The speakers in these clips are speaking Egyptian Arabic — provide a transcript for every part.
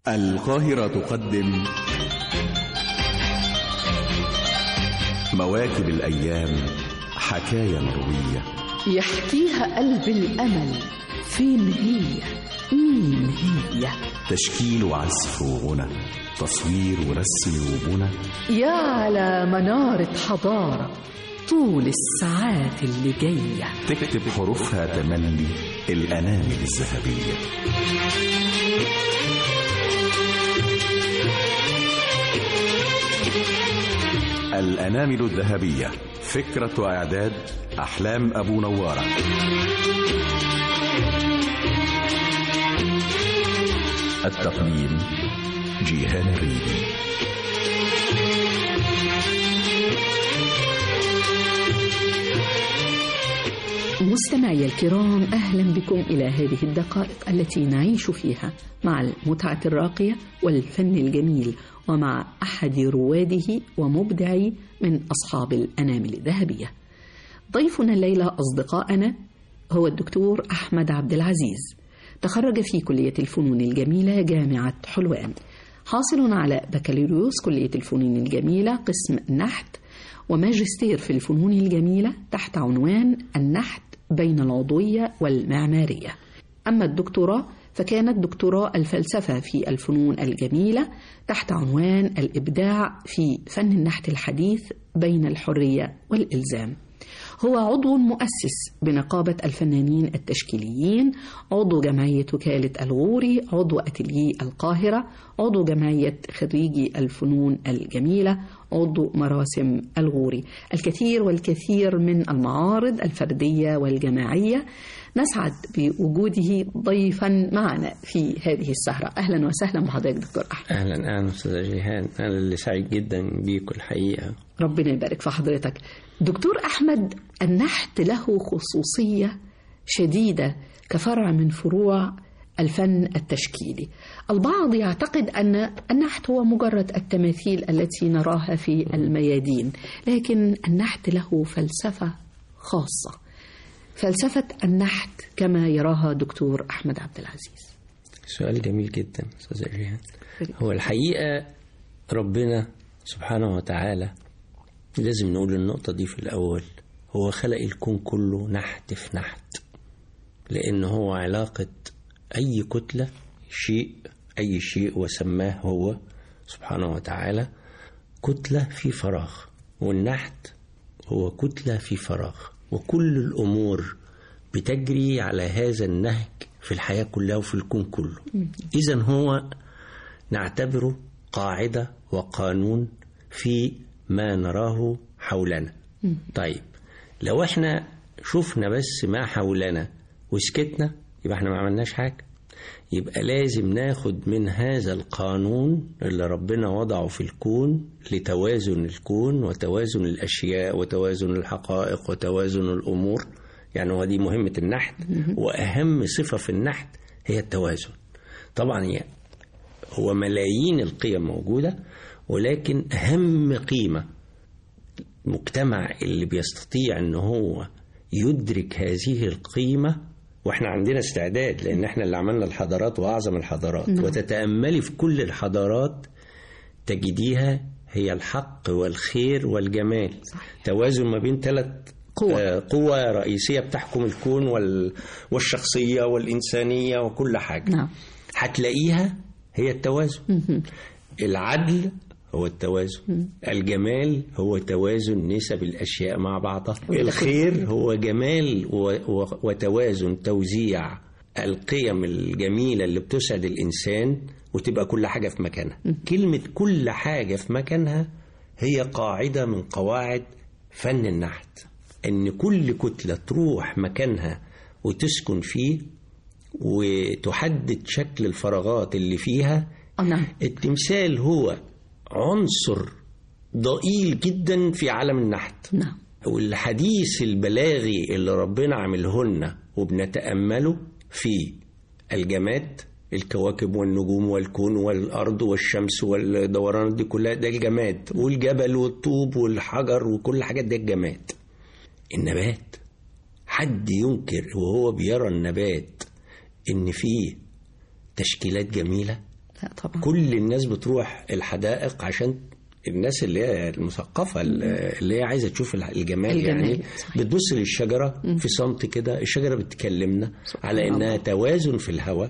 القاهرة تقدم مواكب الأيام حكاية مروية يحكيها قلب الأمل فين هي مين هي تشكيل وعزف وغنى تصوير ورسم وبنى يا على منارة حضارة طول الساعات اللي جاية تكتب حروفها تملي الأنامل الذهبية الأنامل الذهبية فكرة وإعداد أحلام أبو نوارة التقديم جيهان الريدي مستمعي الكرام أهلا بكم إلى هذه الدقائق التي نعيش فيها مع المتعة الراقية والفن الجميل ومع أحد رواده ومبدعي من أصحاب الأنامل الذهبية ضيفنا الليلة أصدقائنا هو الدكتور أحمد عبد العزيز تخرج في كلية الفنون الجميلة جامعة حلوان حاصل على بكالوريوس كلية الفنون الجميلة قسم نحت وماجستير في الفنون الجميلة تحت عنوان النحت بين العضوية والمعمارية أما الدكتوراه فكانت دكتوراه الفلسفة في الفنون الجميلة تحت عنوان الإبداع في فن النحت الحديث بين الحرية والإلزام هو عضو مؤسس بنقابة الفنانين التشكيليين عضو جمعية وكالة الغوري عضو أتليي القاهرة عضو جمعية خريجي الفنون الجميلة عضو مراسم الغوري الكثير والكثير من المعارض الفردية والجماعية نسعد بوجوده ضيفا معنا في هذه السهرة أهلا وسهلا بحضرتك دكتور أحمد اهلا اهلا استاذ جيهان انا اللي سعيد جدا بيكم الحقيقه ربنا يبارك في حضرتك دكتور أحمد النحت له خصوصية شديدة كفرع من فروع الفن التشكيلي البعض يعتقد أن النحت هو مجرد التماثيل التي نراها في الميادين لكن النحت له فلسفة خاصة فلسفة النحت كما يراها دكتور أحمد عبد العزيز سؤال جميل جدا استاذ جيهان هو الحقيقه ربنا سبحانه وتعالى لازم نقول النقطه دي في الاول هو خلق الكون كله نحت في نحت لان هو علاقه اي كتله شيء اي شيء وسماه هو سبحانه وتعالى كتله في فراغ والنحت هو كتله في فراغ وكل الامور بتجري على هذا النهج في الحياه كلها وفي الكون كله اذا هو نعتبره قاعده وقانون في ما نراه حولنا طيب لو احنا شفنا بس ما حولنا وسكتنا يبقى احنا ما عملناش حاجه يبقى لازم ناخد من هذا القانون اللي ربنا وضعه في الكون لتوازن الكون وتوازن الاشياء وتوازن الحقائق وتوازن الامور يعني هو دي مهمه النحت واهم صفه في النحت هي التوازن طبعا هي هو ملايين القيم موجوده ولكن اهم قيمه المجتمع اللي بيستطيع ان هو يدرك هذه القيمه واحنا عندنا استعداد لان احنا اللي عملنا الحضارات واعظم الحضارات وتتاملي في كل الحضارات تجديها هي الحق والخير والجمال صحيح. توازن ما بين ثلاث قوة. قوة رئيسية بتحكم الكون وال... والشخصية والإنسانية وكل حاجة نعم. هتلاقيها هي التوازن العدل هو التوازن الجمال هو توازن نسب الأشياء مع بعضها الخير هو جمال و... و... وتوازن توزيع القيم الجميلة اللي بتسعد الإنسان وتبقى كل حاجة في مكانها كلمة كل حاجة في مكانها هي قاعدة من قواعد فن النحت إن كل كتلة تروح مكانها وتسكن فيه وتحدد شكل الفراغات اللي فيها آه، نعم التمثال هو عنصر ضئيل جدا في عالم النحت نعم والحديث البلاغي اللي ربنا عامله لنا وبنتأمله في الجماد الكواكب والنجوم والكون والأرض والشمس والدوران دي كلها ده الجماد والجبل والطوب والحجر وكل حاجات ده الجماد النبات حد ينكر وهو بيرى النبات إن فيه تشكيلات جميلة لا طبعا كل الناس بتروح الحدائق عشان الناس اللي هي المثقفة اللي هي عايزة تشوف الجمال, الجمال، يعني صحيح. بتبص للشجرة في صمت كده الشجرة بتكلمنا على إنها توازن في الهواء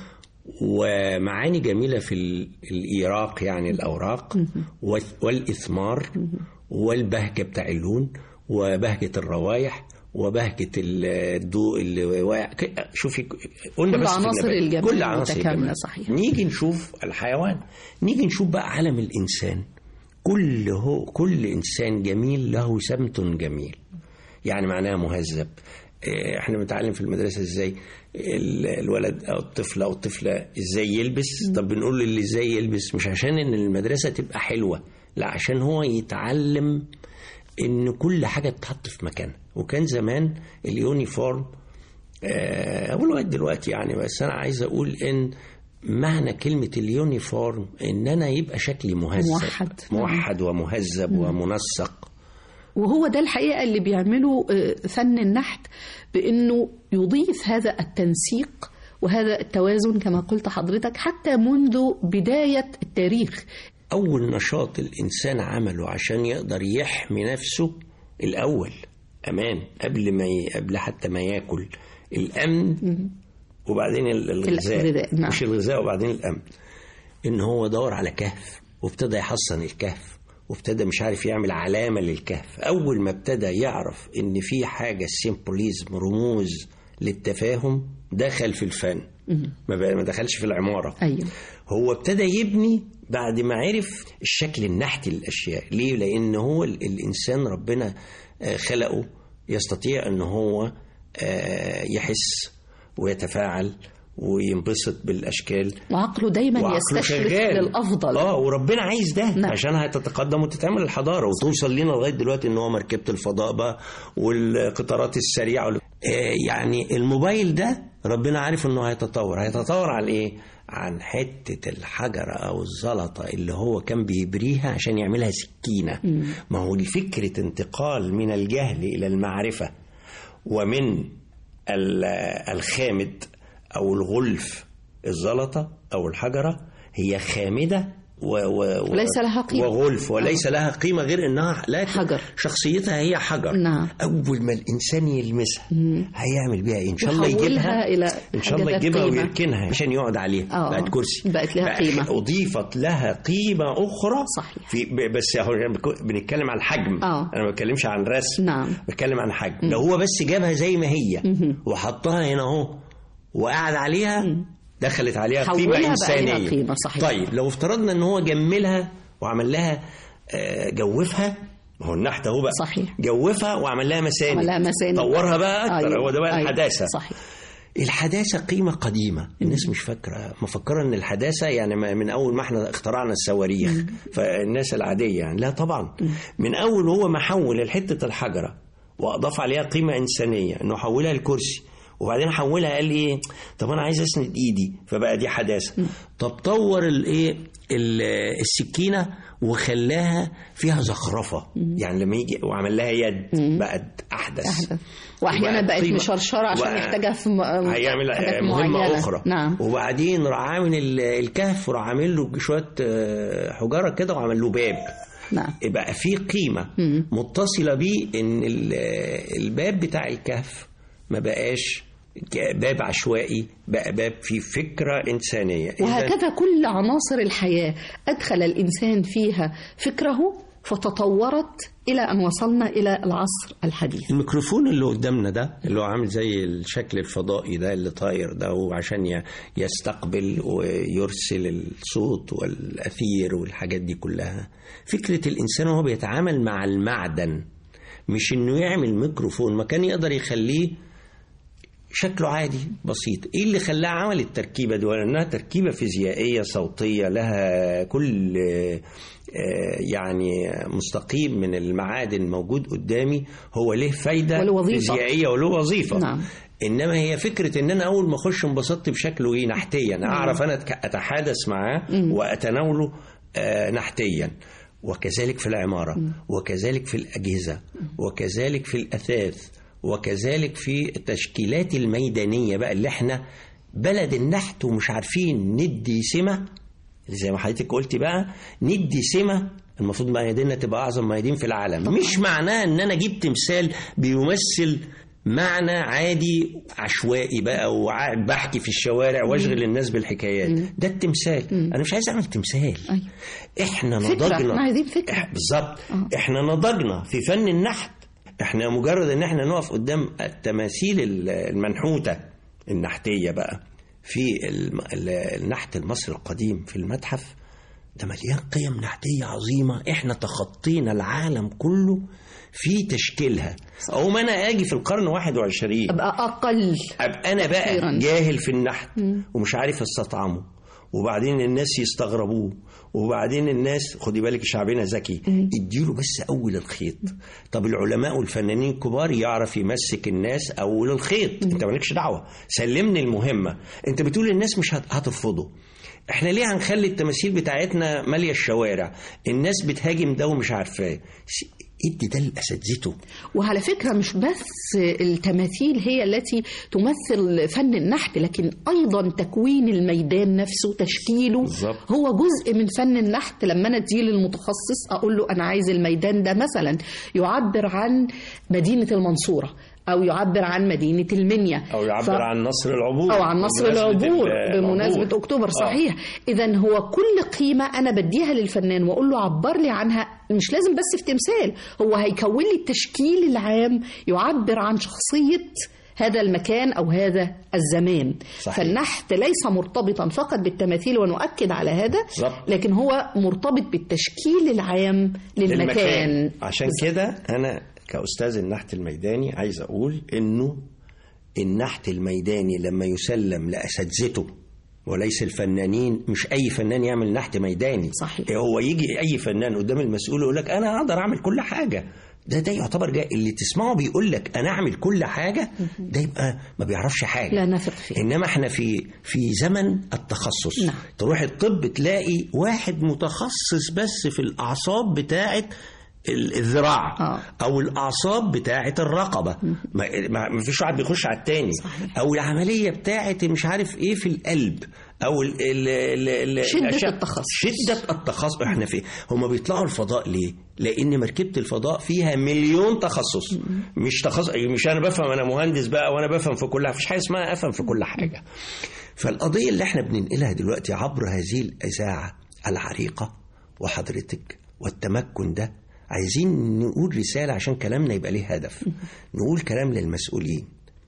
ومعاني جميلة في ال- الإيراق يعني الأوراق وال- والإثمار والبهجة بتاع اللون وبهجة الروايح وبهجة ال- الضوء اللي واقع ك- شوفي قلنا كل بس في عناصر النبات. الجمال كل عناصر متكاملة، الجمال صحيح. نيجي نشوف الحيوان نيجي نشوف بقى عالم الإنسان كل هو كل إنسان جميل له سمت جميل يعني معناها مهذب إيه، احنا بنتعلم في المدرسة ازاي ال- الولد او الطفل او الطفلة ازاي يلبس طب بنقول له اللي ازاي يلبس مش عشان ان المدرسة تبقى حلوة لا عشان هو يتعلم ان كل حاجة تتحط في مكانها وكان زمان اليونيفورم آه، أقول لغاية دلوقتي يعني بس أنا عايز أقول إن معنى كلمة اليونيفورم إن أنا يبقى شكلي مهذب موحد. موحد ومهذب ومنسق وهو ده الحقيقة اللي بيعمله آه، فن النحت بأنه يضيف هذا التنسيق وهذا التوازن كما قلت حضرتك حتى منذ بداية التاريخ أول نشاط الإنسان عمله عشان يقدر يحمي نفسه الأول أمان قبل ما ي... قبل حتى ما ياكل الأمن وبعدين ال- الغذاء الغذاء، نعم. مش الغذاء وبعدين الأمن إن هو دور على كهف وابتدى يحصن الكهف وابتدى مش عارف يعمل علامة للكهف أول ما ابتدى يعرف إن في حاجة سيمبوليزم رموز للتفاهم دخل في الفن ما بقى- ما دخلش في العمارة أيوه هو ابتدى يبني بعد ما عرف الشكل النحتي للأشياء ليه؟ لأن هو ال- الإنسان ربنا آه، خلقه يستطيع أن هو آه، يحس ويتفاعل وينبسط بالأشكال وعقله دايما وعقله يستشرف شغال. للأفضل اه وربنا عايز ده نعم. عشان هتتقدم وتتعمل الحضاره وتوصل لنا لغايه دلوقتي ان هو مركبه الفضاء بقى والقطارات السريعه وال- آه يعني الموبايل ده ربنا عارف انه هيتطور هيتطور على ايه؟ عن حته الحجره او الزلطه اللي هو كان بيبريها عشان يعملها سكينه ما هو دي فكره انتقال من الجهل الى المعرفه ومن ال- الخامد او الغلف الزلطه او الحجره هي خامده و و وليس لها قيمة. وغلف وليس لها قيمه غير انها لا حجر. شخصيتها هي حجر نعم. اول ما الانسان يلمسها هيعمل بيها ايه ان شاء الله يحولها يجيبها إلى ان شاء حاجة الله ذات يجيبها قيمة. ويركنها عشان يقعد عليها آه. بقت كرسي بقت لها بقى قيمة. اضيفت لها قيمه اخرى صحيح. في ب- بس هو بنتكلم عن الحجم آه. انا ما بتكلمش عن رسم نعم. بتكلم عن حجم لو هو بس جابها زي ما هي وحطها هنا اهو وقعد عليها دخلت عليها حولها قيمه بقى لها انسانيه قيمة، صحيح. طيب لو افترضنا ان هو جملها وعمل لها آه، جوفها ما هو النحت اهو بقى صحيح. جوفها وعمل لها مساني عمل لها مساني. طورها بقى اكتر أيوة. هو ده بقى أيوة. الحداثه صحيح الحداثة قيمة قديمة الناس مش فاكرة مفكرة ان الحداثة يعني ما- من اول ما احنا اخترعنا الصواريخ فالناس العادية يعني لا طبعا من اول هو ما حول الحتة الحجرة واضاف عليها قيمة انسانية انه حولها لكرسي وبعدين حولها قال ايه طب انا عايز اسند ايدي فبقى دي حداثة طب طور الايه ال- السكينة وخلاها فيها زخرفة يعني لما يجي وعمل لها يد بقت احدث أحدث. وأحيانا وبقت بقت قيمة. مشرشرة عشان و- يحتاجها في م- هيعمل حاجات مهمة معينة. أخرى نعم وبعدين راح عامل ال- الكهف وراح عامل له شوية آه، حجارة كده وعمل له باب نعم يبقى في قيمة متصلة بيه إن ال- الباب بتاع الكهف ما بقاش ك- باب عشوائي بقى باب فيه فكرة إنسانية إذن وهكذا كل عناصر الحياة أدخل الإنسان فيها فكره فتطورت إلى أن وصلنا إلى العصر الحديث الميكروفون اللي قدامنا ده اللي هو عامل زي الشكل الفضائي ده اللي طاير ده هو عشان ي- يستقبل ويرسل الصوت والأثير والحاجات دي كلها فكرة الإنسان وهو بيتعامل مع المعدن مش إنه يعمل ميكروفون ما كان يقدر يخليه شكله عادي بسيط ايه اللي خلاه عمل التركيبه دي لانها تركيبه فيزيائيه صوتيه لها كل آه، آه، يعني مستقيم من المعادن موجود قدامي هو له فايده وله وظيفة. فيزيائيه وله وظيفه نعم. انما هي فكره ان انا اول ما اخش انبسطت بشكله ايه نحتيا اعرف انا أتك- اتحادث معاه واتناوله آه، نحتيا وكذلك في العماره وكذلك في الاجهزه وكذلك في الاثاث وكذلك في التشكيلات الميدانيه بقى اللي احنا بلد النحت ومش عارفين ندي سمه زي ما حضرتك قلتي بقى ندي سمة المفروض مياديننا تبقى أعظم ميادين في العالم مش معناه إن أنا أجيب تمثال بيمثل معنى عادي عشوائي بقى وقاعد بحكي في الشوارع واشغل الناس بالحكايات ده التمثال انا مش عايز اعمل تمثال أيوة. احنا فكرة، نضجنا احنا عايزين فكرة. إح- بالظبط احنا نضجنا في فن النحت احنا مجرد ان احنا نقف قدام التماثيل ال- المنحوته النحتيه بقى في الم- ال- النحت المصري القديم في المتحف ده مليان قيم نحتيه عظيمه احنا تخطينا العالم كله في تشكيلها او ما انا اجي في القرن 21 ابقى اقل ابقى انا بقى أخيراً. جاهل في النحت ومش عارف استطعمه وبعدين الناس يستغربوه وبعدين الناس خدي بالك شعبنا ذكي اديله بس اول الخيط طب العلماء والفنانين الكبار يعرف يمسك الناس اول الخيط انت مالكش دعوه سلمني المهمه انت بتقول الناس مش هت- هترفضه احنا ليه هنخلي التماثيل بتاعتنا ماليه الشوارع الناس بتهاجم ده ومش عارفاه س- ادي ده لاساتذته وعلى فكرة مش بس التماثيل هي التي تمثل فن النحت لكن أيضا تكوين الميدان نفسه تشكيله بالظبط. هو جزء من فن النحت لما أنا أديه للمتخصص أقول له أنا عايز الميدان ده مثلا يعبر عن مدينة المنصورة أو يعبر عن مدينة المنيا او يعبر ف- عن نصر العبور أو عن نصر بمناسبة العبور ال- بمناسبة العبور. أكتوبر آه. صحيح إذا هو كل قيمة أنا بديها للفنان وأقول له عبر لي عنها مش لازم بس في تمثال هو هيكون لي التشكيل العام يعبر عن شخصية هذا المكان أو هذا الزمان صحيح. فالنحت ليس مرتبطا فقط بالتماثيل ونؤكد على هذا بالظبط. لكن هو مرتبط بالتشكيل العام للمكان عشان كده انا كاستاذ النحت الميداني عايز اقول انه النحت الميداني لما يسلم لاساتذته وليس الفنانين مش اي فنان يعمل نحت ميداني صحيح. هو يجي اي فنان قدام المسؤول يقول لك انا اقدر اعمل كل حاجه ده ده يعتبر جاي اللي تسمعه بيقول لك انا اعمل كل حاجه ده يبقى ما بيعرفش حاجه لا نثق فيه انما احنا في في زمن التخصص نعم. تروح الطب تلاقي واحد متخصص بس في الاعصاب بتاعه ال- الذراع آه. او الاعصاب بتاعه الرقبه ما ما- ما فيش واحد بيخش على التاني صحيح. او العمليه بتاعه مش عارف ايه في القلب او ال ال ال ال شدة الأشعة- التخصص. شده التخصص احنا في هم بيطلعوا الفضاء ليه لان مركبه الفضاء فيها مليون تخصص مش تخصص مش انا بفهم انا مهندس بقى وانا بفهم في كل حاجه مفيش حاجه اسمها افهم في كل حاجه فالقضيه اللي احنا بننقلها دلوقتي عبر هذه الاذاعه العريقه وحضرتك والتمكن ده عايزين نقول رساله عشان كلامنا يبقى ليه هدف نقول كلام للمسؤولين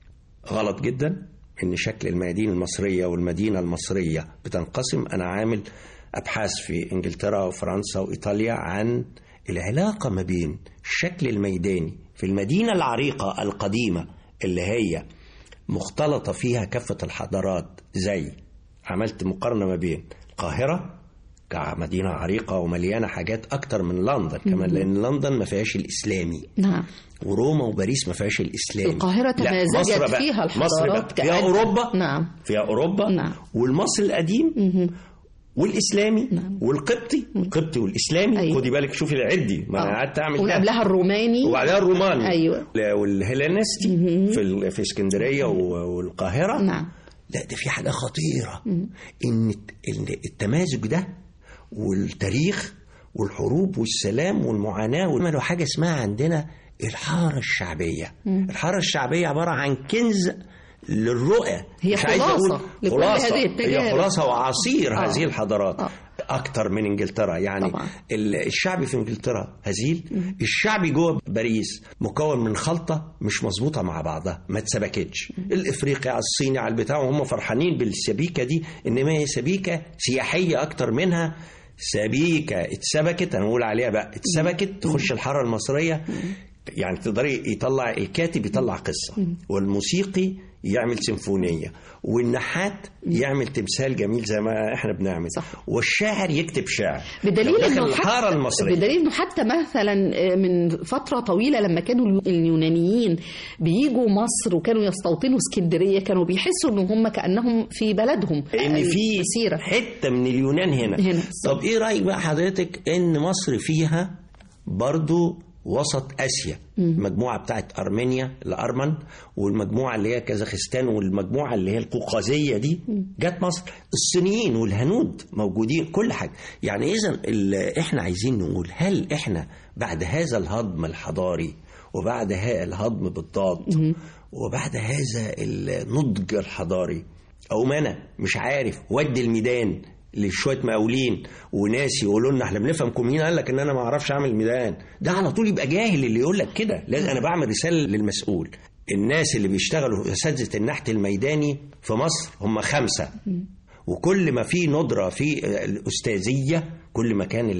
غلط جدا ان شكل الميادين المصريه والمدينه المصريه بتنقسم انا عامل ابحاث في انجلترا وفرنسا وايطاليا عن العلاقه ما بين الشكل الميداني في المدينه العريقه القديمه اللي هي مختلطه فيها كافه الحضارات زي عملت مقارنه ما بين القاهره كمدينه عريقه ومليانه حاجات اكتر من لندن كمان لان لندن ما فيهاش الاسلامي نعم وروما وباريس ما فيهاش الاسلامي القاهرة لا، تمازجت مصر بقى. فيها مصر الحضارات بقى. فيها كأد- اوروبا نعم. فيها اوروبا نعم. والمصري القديم والاسلامي والقبطي القبطي والاسلامي أيوة. خدي بالك شوفي العدي ما انا آه. قعدت اعمل ومن ده. قبلها الروماني وبعدها الروماني أيوة. لا، والهيلينستي في ال- في اسكندريه و- والقاهره نعم. لا ده في حاجه خطيره ان الت- إن التمازج ده والتاريخ والحروب والسلام والمعاناه وعملوا حاجه اسمها عندنا الحاره الشعبيه الحاره الشعبيه عباره عن كنز للرؤى هي مش عايز خلاصة أقول لكل خلاصة هذه التجارب. هي خلاصه وعصير آه. هذه الحضارات آه. اكتر من انجلترا يعني طبعا. ال- الشعب في انجلترا هزيل الشعب جوه باريس مكون من خلطه مش مظبوطه مع بعضها ما اتسبكتش الافريقي على الصيني على البتاع وهم فرحانين بالسبيكه دي انما هي سبيكه سياحيه اكتر منها سبيكه اتسبكت هنقول عليها بقى اتسبكت تخش الحاره المصريه يعني تقدري يطلع الكاتب يطلع قصه والموسيقي يعمل سيمفونيه والنحات يعمل تمثال جميل زي ما احنا بنعمل صح. والشاعر يكتب شعر بدليل لو دخل انه الحاره حتى المصريه بدليل انه حتى مثلا من فتره طويله لما كانوا اليو- اليونانيين بيجوا مصر وكانوا يستوطنوا اسكندريه كانوا بيحسوا ان هم كانهم في بلدهم ان في مسيره حته من اليونان هنا, هنا. طب ايه رايك بقى حضرتك ان مصر فيها برضو وسط اسيا المجموعه بتاعت ارمينيا الارمن والمجموعه اللي هي كازاخستان والمجموعه اللي هي القوقازيه دي جت مصر الصينيين والهنود موجودين كل حاجه يعني اذا احنا عايزين نقول هل احنا بعد هذا الهضم الحضاري وبعد هذا الهضم بالضاد وبعد هذا النضج الحضاري او ما انا مش عارف ودي الميدان لشويه مقاولين وناس يقولوا لنا احنا بنفهم مين قال لك ان انا ما اعرفش اعمل ميدان ده على طول يبقى جاهل اللي يقول لك كده لازم انا بعمل رساله للمسؤول الناس اللي بيشتغلوا اساتذه النحت الميداني في مصر هم خمسه وكل ما في ندره في الاستاذيه كل ما كان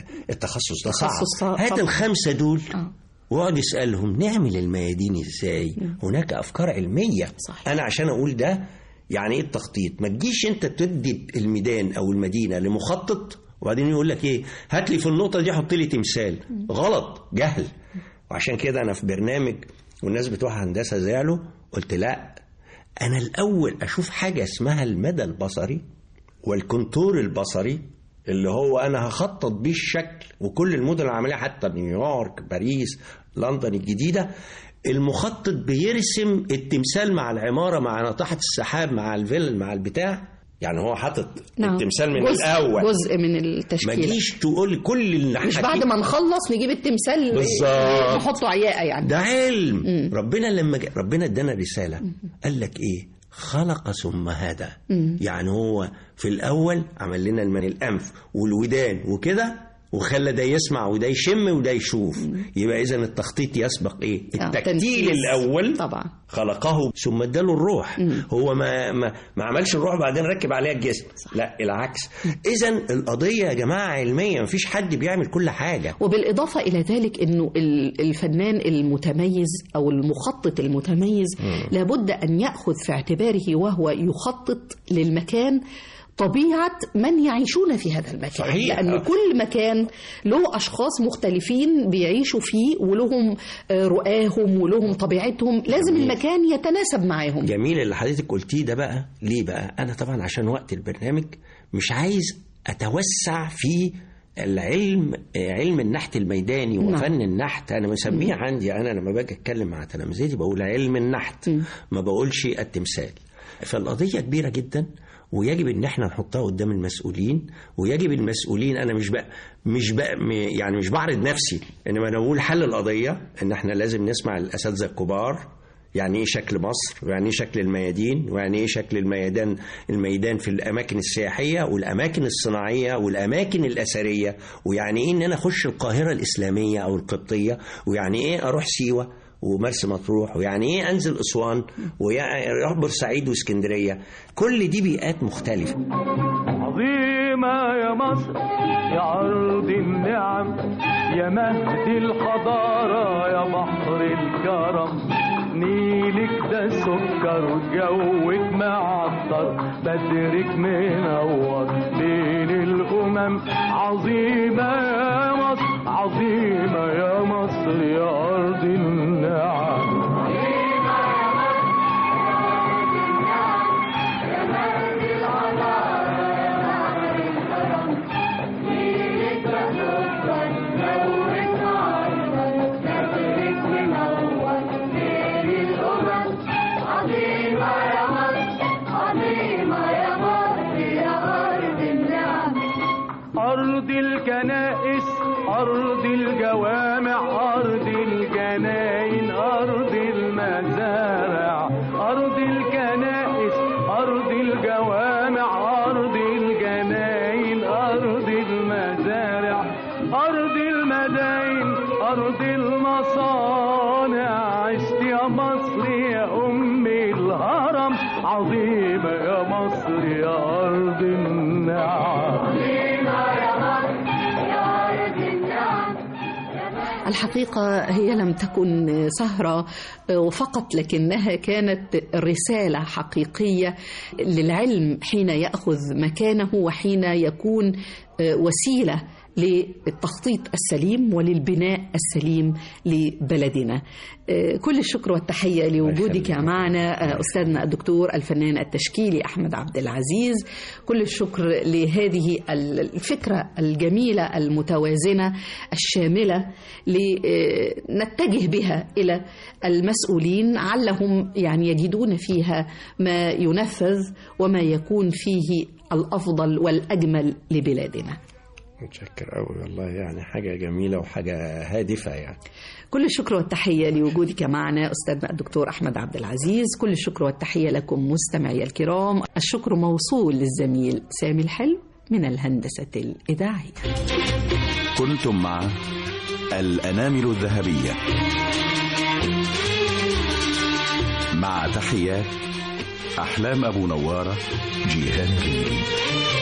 التخصص ده صعب تخصص صعب. هات طبعا. الخمسه دول آه. واقعد اسالهم نعمل الميادين ازاي هناك افكار علميه صحيح. انا عشان اقول ده يعني ايه التخطيط ما تجيش انت تدي الميدان او المدينه لمخطط وبعدين يقول لك ايه هات لي في النقطه دي حط لي تمثال غلط جهل وعشان كده انا في برنامج والناس بتوع هندسه زعلوا قلت لا انا الاول اشوف حاجه اسمها المدى البصري والكونتور البصري اللي هو انا هخطط بيه الشكل وكل المدن العمليه حتى نيويورك باريس لندن الجديده المخطط بيرسم التمثال مع العماره مع ناطحه السحاب مع الفيل مع البتاع يعني هو حاطط التمثال من جزء الاول جزء من ما التشكيله تجيش تقول كل اللي مش حكيت- بعد ما نخلص نجيب التمثال بالظبط. نحطه عياقه يعني ده علم ربنا لما جا... ربنا ادانا رساله قال لك ايه خلق ثم هدى يعني هو في الاول عمل لنا من الانف والودان وكده وخلى ده يسمع وده يشم وده يشوف يبقى اذا التخطيط يسبق ايه آه، التكتيل تنفيذ. الاول طبعا خلقه ثم اداله الروح هو ما ما ما عملش الروح بعدين ركب عليها الجسم لا العكس اذا القضيه يا جماعه علميه مفيش حد بيعمل كل حاجه وبالإضافة إلى ذلك أنه ال- الفنان المتميز أو المخطط المتميز لابد أن يأخذ في اعتباره وهو يخطط للمكان طبيعة من يعيشون في هذا المكان صحيح. لأن كل مكان له أشخاص مختلفين بيعيشوا فيه ولهم آه، رؤاهم ولهم طبيعتهم لازم جميل. المكان يتناسب معهم جميل اللي حضرتك قلتيه ده بقى ليه بقى انا طبعا عشان وقت البرنامج مش عايز اتوسع في العلم آه، علم النحت الميداني نعم. وفن النحت انا مسميه عندي انا لما باجي اتكلم مع تلامذتي بقول علم النحت ما بقولش التمثال فالقضيه كبيره جدا ويجب ان احنا نحطها قدام المسؤولين ويجب المسؤولين انا مش بقى مش بقى م- يعني مش بعرض نفسي انما انا بقول حل القضيه ان احنا لازم نسمع الاساتذه الكبار يعني ايه شكل مصر ويعني ايه شكل الميادين ويعني ايه شكل الميدان الميدان في الاماكن السياحيه والاماكن الصناعيه والاماكن الاثريه ويعني ايه ان انا اخش القاهره الاسلاميه او القبطيه ويعني ايه اروح سيوه ومرسى مطروح ويعني ايه انزل اسوان ويعني بورسعيد واسكندريه كل دي بيئات مختلفه عظيمة يا مصر يا أرض النعم يا مهد الحضارة يا بحر الكرم نيلك ده سكر وجوك معطر بدرك منور بين الأمم عظيمة يا مصر عظيمة يا مصر يا أرض النعم أرض الكنائس أرض الجوامع أرض الجناين أرض المزارع أرض الكنائس أرض الجوامع أرض الجناين أرض المزارع أرض المداين أرض المصانع عشت يا مصر يا أم الهرم عظيمة يا مصر يا أرض النعم الحقيقة هي لم تكن سهرة فقط لكنها كانت رسالة حقيقية للعلم حين يأخذ مكانه وحين يكون وسيلة للتخطيط السليم وللبناء السليم لبلدنا آه، كل الشكر والتحية لوجودك يخليك. معنا آه، أستاذنا الدكتور الفنان التشكيلي أحمد عبد العزيز كل الشكر لهذه الفكرة الجميلة المتوازنة الشاملة لنتجه بها إلى المسؤولين علهم يعني يجدون فيها ما ينفذ وما يكون فيه الأفضل والأجمل لبلادنا متشكر قوي والله يعني حاجة جميلة وحاجة هادفة يعني كل الشكر والتحية لوجودك معنا أستاذنا الدكتور أحمد عبد العزيز كل الشكر والتحية لكم مستمعي الكرام الشكر موصول للزميل سامي الحلو من الهندسة الإذاعية كنتم مع الأنامل الذهبية مع تحيات أحلام أبو نوارة جيهان ريدي